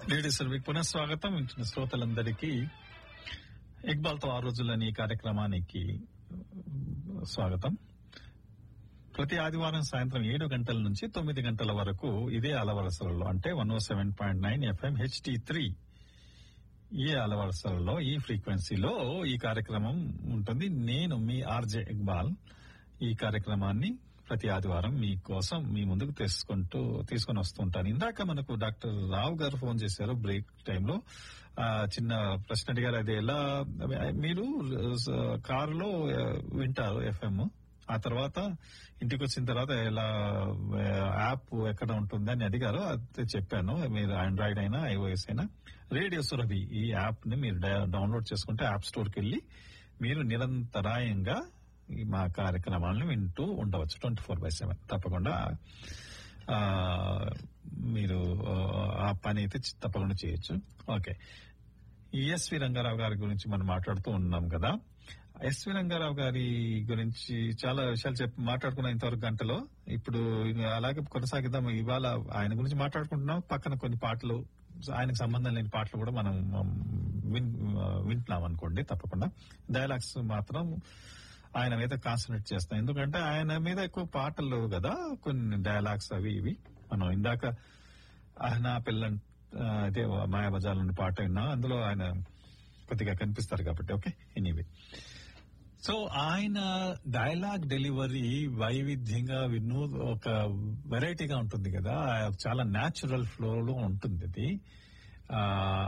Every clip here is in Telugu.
రేడియో సర్వీకి పునఃస్వాగతం వింటున్న శ్రోతలందరికీ ఇక్బాల్ తో ఆ రోజులని ఈ కార్యక్రమానికి స్వాగతం ప్రతి ఆదివారం సాయంత్రం ఏడు గంటల నుంచి తొమ్మిది గంటల వరకు ఇదే అలవరసలలో అంటే one O seven point nine FM H T three ఈ అలవరసలలో ఈ ఫ్రీక్వెన్సీలో ఈ కార్యక్రమం ఉంటుంది నేను మీ ఆర్జే ఇక్బాల్ ఈ కార్యక్రమాన్ని ప్రతి ఆదివారం మీకోసం మీ ముందుకు తీసుకుంటూ తీసుకొని వస్తుంటాను ఇందాక మనకు డాక్టర్ రావు గారు ఫోన్ చేశారు బ్రేక్ టైంలో ఆ, చిన్న ప్రశ్న అడిగారు అది ఎలా మీరు కారులో వింటారు ఎఫ్ఎం ఆ తర్వాత ఇంటికి వచ్చిన తర్వాత ఎలా యాప్ ఎక్కడ ఉంటుంది అని అడిగారు అది చెప్పాను మీరు ఆండ్రాయిడ్ అయినా ఐఓఎస్ అయినా రేడియో సురభి ఈ యాప్ ని మీరు డై- డౌన్లోడ్ చేసుకుంటే యాప్ స్టోర్ కి వెళ్ళి మీరు నిరంతరాయంగా ఈ మా కార్యక్రమాలను వింటూ ఉండవచ్చు ట్వంటీ ఫోర్ బై సెవెన్ తప్పకుండా ఆ, మీరు ఆ, ఆ పని అయితే చి- తప్పకుండా చేయొచ్చు ఓకే ఎస్వి రంగారావు గారి గురించి మనం మాట్లాడుతూ ఉన్నాం కదా ఎస్వి రంగారావు గారి గురించి చాలా విషయాలు చెప్పి మాట్లాడుకున్నాం ఇంతవరకు గంటలో ఇప్పుడు ఇంకా అలాగే కొనసాగిద్దాం ఇవాళ ఆయన గురించి మాట్లాడుకుంటున్నాం పక్కన కొన్ని పాటలు ఆయనకు సంబంధం లేని పాటలు కూడా మనం um, విన్ వింటున్నాం అనుకోండి తప్పకుండా డైలాగ్స్ మాత్రం ఆయన మీద కాన్సన్ట్రేట్ చేస్తాం ఎందుకంటే ఆయన మీద ఎక్కువ పాటలు లేవు కదా కొన్ని డైలాగ్స్ అవి ఇవి మనం ఇందాక అహనా పిల్ల అదే మాయాబజార్ పాట విన్నా అందులో ఆయన కొద్దిగా కనిపిస్తారు కాబట్టి ఓకే ఎనీవే సో ఆయన డైలాగ్ డెలివరీ వైవిధ్యంగా విను ఒక వెరైటీగా ఉంటుంది కదా చాలా న్యాచురల్ ఫ్లోలో ఉంటుంది అది ఆ,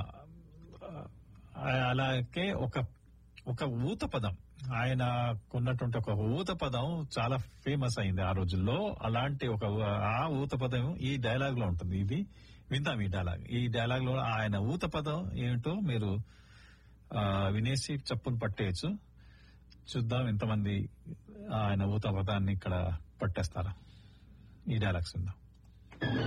ఆ, అలాగే ఒక ఒక ఊత పదం ఆయన కొన్నటువంటి ఒక ఊత పదం చాలా ఫేమస్ అయింది ఆ రోజుల్లో అలాంటి ఒక ఆ ఊత పదం ఈ డైలాగ్ లో ఉంటుంది ఇది విందాం ఈ డైలాగ్ ఈ డైలాగ్ లో ఆయన ఊత పదం ఏమిటో మీరు ఆ, వినేసి చప్పును పట్టేయచ్చు చూద్దాం ఎంతమంది ఆయన ఊత పదాన్ని ఇక్కడ పట్టేస్తారా ఈ డైలాగ్స్ విందాం